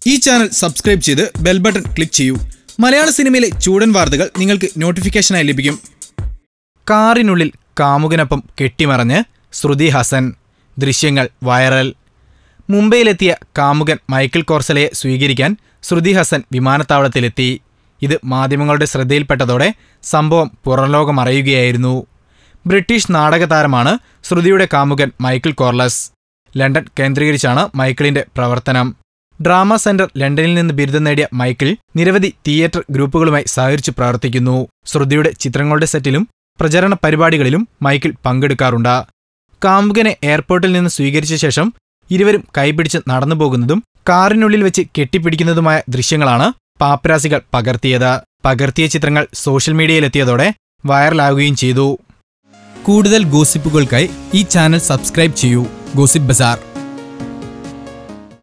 ഈ channel subscribe ചെയ്ത് bell button click ചെയ്യൂ മലയാള സിനിമയിലെ ചൂടൻ വാർത്തകൾ നിങ്ങൾക്ക് നോട്ടിഫിക്കേഷനായി ലഭിക്കും കാറിനുള്ളിൽ കാമുകനൊപ്പം കെട്ടിമറഞ്ഞ് ശ്രുതി ഹസൻ ദൃശ്യങ്ങൾ വൈറൽ മുംബൈയിലെത്തിയ കാമുകൻ മൈക്കിൾ കോർസലയെ സ്വീകരിക്കാൻ ശ്രുതി ഹസൻ വിമാനത്താവളത്തിലെത്തി ഇത് മാധ്യമങ്ങളുടെ ശ്രദ്ധയിൽപ്പെട്ടതോടെ സംഭവം പുറംലോകം അറിയുകയായിരുന്നു ബ്രിട്ടീഷ് നാടകതാരമാണ് ശ്രുതിയുടെ കാമുകൻ മൈക്കിൾ കോർലസ് ലണ്ടൻ കേന്ദ്രീകരിച്ചാണ് മൈക്കിളിന്റെ പ്രവർത്തനം ഡ്രാമ സെന്റർ ലണ്ടനിൽ നിന്ന് ബിരുദം നേടിയ മൈക്കിൾ നിരവധി തിയേറ്റർ ഗ്രൂപ്പുകളുമായി സഹകരിച്ച് പ്രവർത്തിക്കുന്നു ശ്രുതിയുടെ ചിത്രങ്ങളുടെ സെറ്റിലും പ്രചരണ പരിപാടികളിലും മൈക്കിൾ പങ്കെടുക്കാറുണ്ട് കാമുകനെ എയർപോർട്ടിൽ നിന്ന് സ്വീകരിച്ച ശേഷം ഇരുവരും കൈപിടിച്ച് നടന്നുപോകുന്നതും കാറിനുള്ളിൽ വെച്ച് കെട്ടിപ്പിടിക്കുന്നതുമായ ദൃശ്യങ്ങളാണ് പാപ്പരാസികൾ പകർത്തിയത് പകർത്തിയ ചിത്രങ്ങൾ സോഷ്യൽ മീഡിയയിലെത്തിയതോടെ വൈറലാകുകയും ചെയ്തു കൂടുതൽ ഗോസിപ്പുകൾക്കായി ഈ ചാനൽ സബ്സ്ക്രൈബ് ചെയ്യൂ ഗോസിപ്പ് ബസാർ